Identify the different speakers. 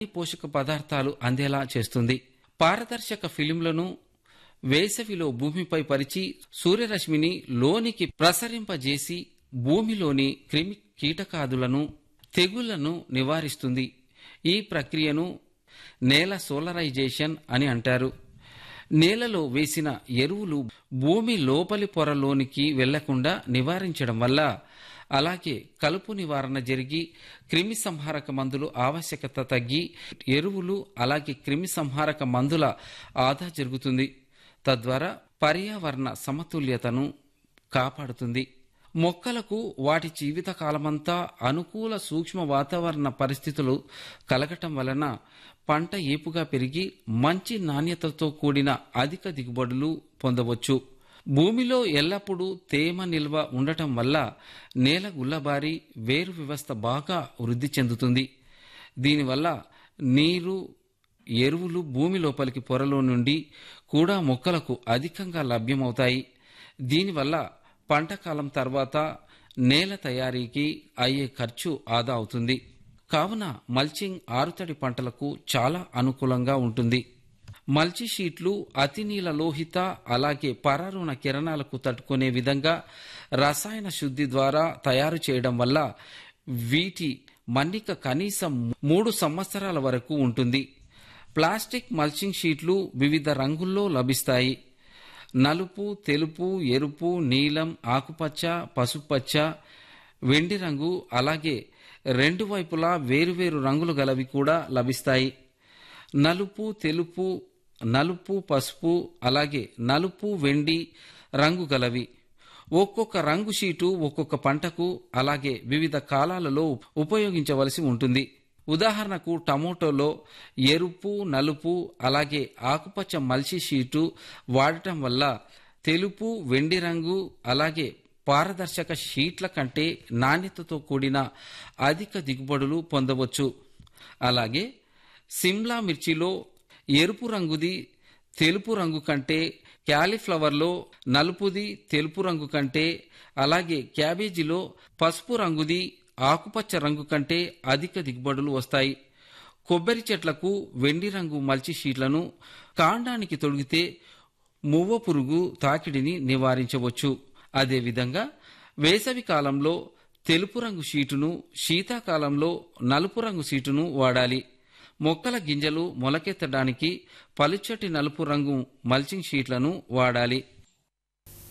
Speaker 1: పోషక పదార్థాలు అందేలా చేస్తుంది పారదర్శక ఫిలింలను వేసవిలో భూమిపై పరిచి సూర్యరశ్మిని లోనికి ప్రసరింపజేసి భూమిలోని క్రిమి కీటకాదులను తెగుళ్లను నివారిస్తుంది ఈ ప్రక్రియను నేల సోలరైజేషన్ అని అంటారు నేలలో వేసిన ఎరువులు భూమి లోపలి పొరలోనికి వెళ్లకుండా నివారించడం వల్ల అలాగే కలుపు నివారణ జరిగి క్రిమి సంహారక మందులు ఆవశ్యకత తగ్గి ఎరువులు అలాగే క్రిమి సంహారక మందుల ఆదా జరుగుతుంది తద్వారా పర్యావరణ సమతుల్యతను కాపాడుతుంది మొక్కలకు వాటి జీవితకాలమంతా అనుకూల సూక్ష్మ వాతావరణ పరిస్థితులు కలగటం వలన పంట ఏపుగా పెరిగి మంచి నాణ్యతతో కూడిన అధిక దిగుబడులు పొందవచ్చు భూమిలో ఎల్లప్పుడూ తేమ నిల్వ ఉండటం వల్ల నేల గుల్లబారి వేరు వ్యవస్థ బాగా వృద్ధి చెందుతుంది దీనివల్ల నీరు ఎరువులు భూమి లోపలికి పొరలో నుండి కూడా మొక్కలకు అధికంగా లభ్యమవుతాయి దీనివల్ల పంట కాలం తర్వాత నేల తయారీకి అయ్యే ఖర్చు ఆదా అవుతుంది కావున మల్చింగ్ ఆరుతడి పంటలకు చాలా అనుకూలంగా ఉంటుంది మల్చి షీట్లు అతి నీల లోహిత అలాగే పరారుణ కిరణాలకు తట్టుకునే విధంగా రసాయన శుద్ధి ద్వారా తయారు చేయడం వల్ల వీటి మన్నిక కనీసం మూడు సంవత్సరాల వరకు ఉంటుంది ప్లాస్టిక్ మల్చింగ్ షీట్లు వివిధ రంగుల్లో లభిస్తాయి నలుపు తెలుపు ఎరుపు నీలం ఆకుపచ్చ పసుపచ్చ వెండి రంగు అలాగే రెండు వైపులా వేరువేరు రంగులు గలవి కూడా లభిస్తాయి నలుపు తెలుపు నలుపు పసుపు అలాగే నలుపు వెండి రంగు గలవి ఒక్కొక్క రంగు షీటు ఒక్కొక్క పంటకు అలాగే వివిధ కాలాలలో ఉపయోగించవలసి ఉంటుంది ఉదాహరణకు టమోటోలో ఎరుపు నలుపు అలాగే ఆకుపచ్చ మల్చి షీటు వాడటం వల్ల తెలుపు వెండి రంగు అలాగే పారదర్శక షీట్ల కంటే నాణ్యతతో కూడిన అధిక దిగుబడులు పొందవచ్చు అలాగే సిమ్లా మిర్చిలో ఎరుపు రంగుది తెలుపు రంగు కంటే క్యాలీఫ్లవర్లో నలుపుది తెలుపు రంగు కంటే అలాగే క్యాబేజీలో పసుపు రంగుది ఆకుపచ్చ రంగు కంటే అధిక దిగుబడులు వస్తాయి కొబ్బరి చెట్లకు వెండి రంగు మల్చి షీట్లను కాండానికి తొడిగితే మువ్వ పురుగు తాకిడిని నివారించవచ్చు అదేవిధంగా వేసవి కాలంలో తెలుపు రంగు షీటును శీతాకాలంలో నలుపు రంగు షీటును వాడాలి మొక్కల గింజలు మొలకెత్తడానికి పలుచటి నలుపు రంగు మల్చింగ్ షీట్లను వాడాలి